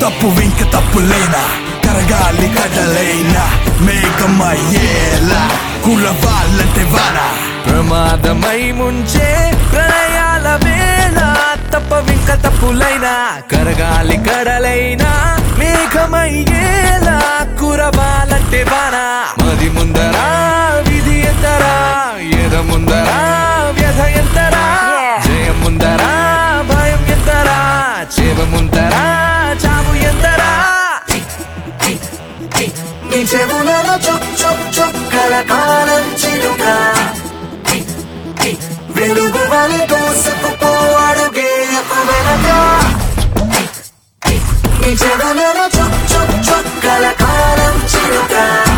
తప్పు ఇంక తప్పులేనా కరగాలి కడలైనా మేఘమయ్యేలా కురవాలంటే వానా ప్రమాదమై ముంచే ప్రళయాల వేళ తప్పవింక తప్పులైనా కరగాలి కడలైనా మేఘమయ్యేలా కురవాలంటే వానా మది ముందరా విధి ఎంతరా ఎద ముందరా వ్యధ ఎంతరా జయం ముందరా భయం ఎంతరా చేవ ముందరా చావు ఎంతరా నీ చెవులలో చుక్ చుక్ చుక్కల కాలం చిలుక వెలుగు వలె దూసుకుపో అడుగేయకు వెనక నీ చెవులలో చుక్ చుక్ చుక్కల కాలం చిలుక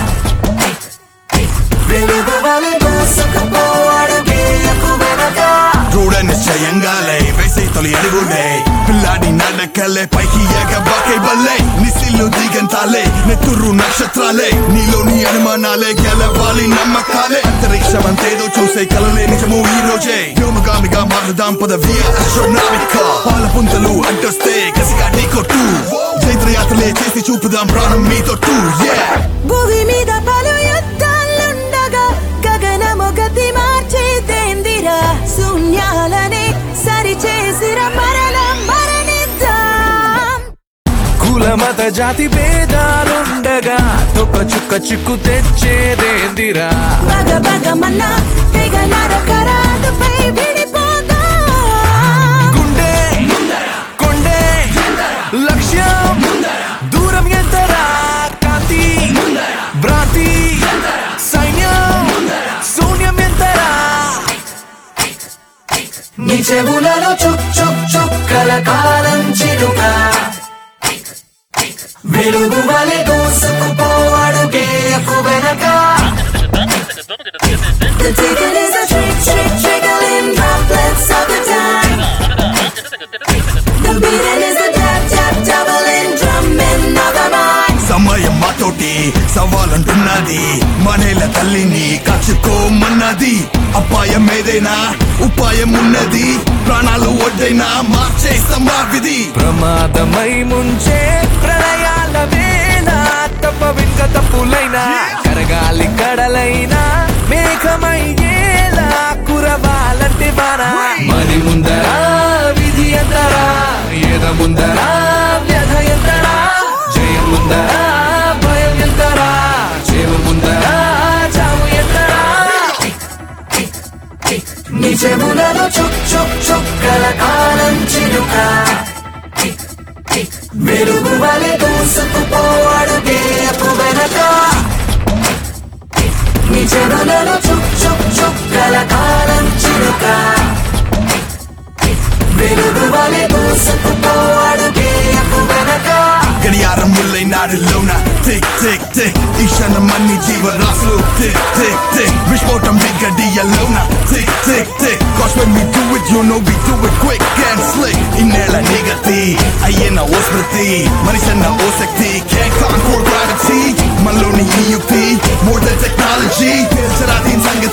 వెలుగు వలె దూసుకుపో అడుగేయకు వెనక దృఢ నిశ్చయంగాలే వేసే తొలి అడుగులే పిల్లాడి నడకలే పైకి ఎగబాకే బల్లే నిసిల్లు దిగంతాలే నెత్తురు నక్షత్రాలే నీలోని అనుమానాలే గెలవాలి నమ్మకాలే అంతరిక్షమంతేదో చూసే కలలే నిజము ఈ రోజే వ్యోమగామిగా మారుదాం పదవి అస్ట్రోనామిక పాల పుంతలు అంటొస్తే కసిగా నీ కొట్టు చైత్రయాత్రలే చేసి చూపుదాం ప్రాణం మీతో టూ yeah భూమి మీద పలు యుద్ధాలుండగా గగనము గతి మార్చేదేందిరా శూన్యాలనే సరిచేసిర మరల మరణిద్దాం కులమత జాతి భేదాలుండగా తొక్క చుక్క చిక్కు తెచ్చేదేందిరా బగ బగమన్నా తెగ నరకరాదుపై విడిపోదాం గుండె కొండే లక్ష్యం దూరం ఎంతరా కాంతి భ్రాంతి సైన్యం శూన్యం ఎంతరా నీ చెవులలో చుక్ చుక్ చుక్కల కాలం చిలుక వెలుగు వలె దూసుకుపో అడుగేయకు వెనక The ticket is a trick, trick, trickling droplets of the time. The beating is a tap, tap, doubling drumming of the mind. సమయం మాతోటి సవాలంటున్నది మనేల తల్లిని కాచుకోమన్నది అపాయం ఏదైనా ఉపాయం ఉన్నది ప్రాణాలు వడ్డైనా మార్చేస్తాం మా విధి ప్రమాదమై ముంచే ప్రళయాల వేళ తప్పవింక తప్పులైనా కరగాలి కడలైనా మేఘమయ్యేలా కురవాలంటే వారా మరి ముందరా విధి ఎంతరా ఏద ముందరా వ్యధ ఎంతరా జయం ముందరా భయం ఎంతరా చేవు ముందరా చావు ఎంతరా నీ చెవులలో చుక్ చుక్ చుక్కల కాలం చిలుక వెలుగు వలె దూసుకుపో అడుగేయకు వెనక నీ చెవులలో చుక్ చుక్ చుక్కల కాలం చిలుక వెలుగు వలె దూసుకుపో అడుగేయకు వెనక గడియారం ముల్లై నాడులోన టిక్ టిక్ టిక్ ఈ క్షణం అన్ని జీవరాశులు టిక్ టిక్ టిక్ విస్ఫోటం గడియలోన tick tick tick Cause when we do it you know we do it quick and slick ఈ నేల నిగతి అయ్యేన ఓ స్మృతి మనిషన్న ఓ శక్తి can't conquer gravity మనలోని ఈ యుక్తి more than technology పేర్చరా దీని సంగతి